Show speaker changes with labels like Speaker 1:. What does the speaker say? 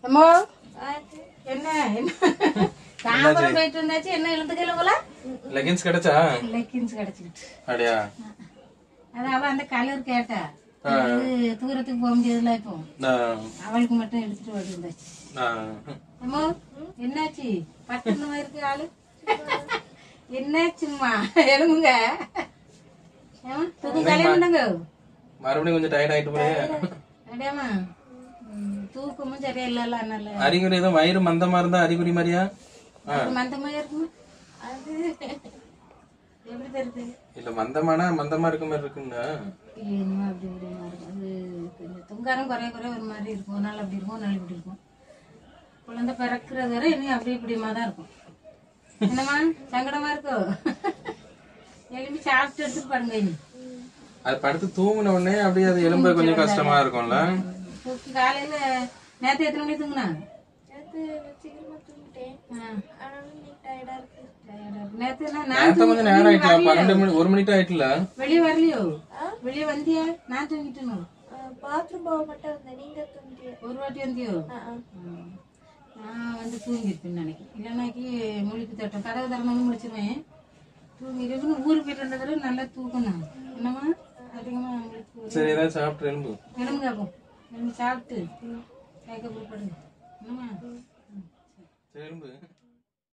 Speaker 1: அம்மா என்ன என்ன தாம்பரம் போயிட்டு வந்தாச்சு என்ன இழுத்துக்கல போல
Speaker 2: லெகின்ஸ் கிடைச்சா
Speaker 1: லெக்கின்ஸ் கிடைச்சிக்கிட்டு
Speaker 2: அப்படியா
Speaker 1: அது அவ அந்த கலர் கேட்டா அது தூரத்துக்கு போக முடியாதுல இப்போ
Speaker 2: நான்,
Speaker 1: அவளுக்கு மட்டும் எடுத்துட்டு ஓடி வந்தாச்சு
Speaker 2: நான்,
Speaker 1: அம்மா என்னாச்சு பட்டு இருக்கு ஆளு என்னாச்சும்மா எழுமுங்க ஏம்மா, தூக்கம் கலையுண்டாங்க
Speaker 2: மறுபடியும் கொஞ்சம் டயர்ட் ஆயிட்டு போய்
Speaker 1: அப்படியாம்மா ம், தூக்கமும் சரியா இல்லல்ல அதனால
Speaker 2: அறிகுறி எதுவும் வயிறு மந்தமா இருந்தா அறிகுறி மாதிரியா ஆ,
Speaker 1: அது மந்தமா இருக்குமா அது எப்படி தெரியுது
Speaker 2: இல்ல மந்தமானா மந்தமா இருக்க மாதிரி இருக்குங்க
Speaker 1: என்னமோ அப்படி இப்படிமா இருக்கும் அது கொஞ்சம் துங்காரம் குறைய குறைய ஒரு மாதிரி இருக்கும் ஒரு நாள் அப்படி இருக்கும் ஒரு நாள் இப்படி இருக்கும் குழந்தை பிறக்கிறது வரை இனி அப்படி இப்படிமா தான் இருக்கும் என்னம்மா சங்கடமா இருக்கோ எழுப்பி சாப்பிட்டு எடுத்துட்டு பாருங்க இனி
Speaker 2: அது படுத்து தூங்கின உடனே அப்படியே அது எலும்பு கொஞ்சம் கஷ்டமா இருக்கும்ல
Speaker 1: தூக்கி காலையில நேத்து எத்தனை மணிக்கு தூங்குனா
Speaker 3: சீக்கிரமா தூங்கிட்டேன்
Speaker 1: ஆ,
Speaker 3: ஆனாலும் இன்னைக்கு டயர்டா இருக்கு
Speaker 1: tired ஆ இருக்கு. நேத்து என்ன நான்
Speaker 2: நேரத்தை கொஞ்சம் நேரம் ஆயிட்டல பன்னெண்டு மணி ஒரு மணிட்டு ஆயிட்டல
Speaker 1: வெளியே வரலையோ வெளியே வந்தியா நான் தூங்கிட்டேனோ
Speaker 3: பாத்ரூம் போக மட்டும் வந்தேன் நீங்க தூங்கிட்டீங்க
Speaker 1: ஒரு வாட்டி வந்தியோ
Speaker 3: ஆ, ஆ.
Speaker 1: ம். நான் வந்து தூங்கிருப்பேன் நினைக்கிறேன் இல்லைனாக்கி முழிப்பு தட்டும் கதவு திறந்து முடிச்சிருவேன் தூங்கிருப்பேன் ஊருக்கு போயிட்டு வந்ததுல நல்லா தூக்கம் தான் என்னம்மா அதிகமா முழிப்பு வரும்.
Speaker 2: சரி ஏதாவது சாப்பிட்டு எலும்பு
Speaker 1: எலும்பு கேட்போம் எலும்பு சாப்பிட்டு கேட்க படுங்க என்னம்மா
Speaker 2: சரி எலும்பு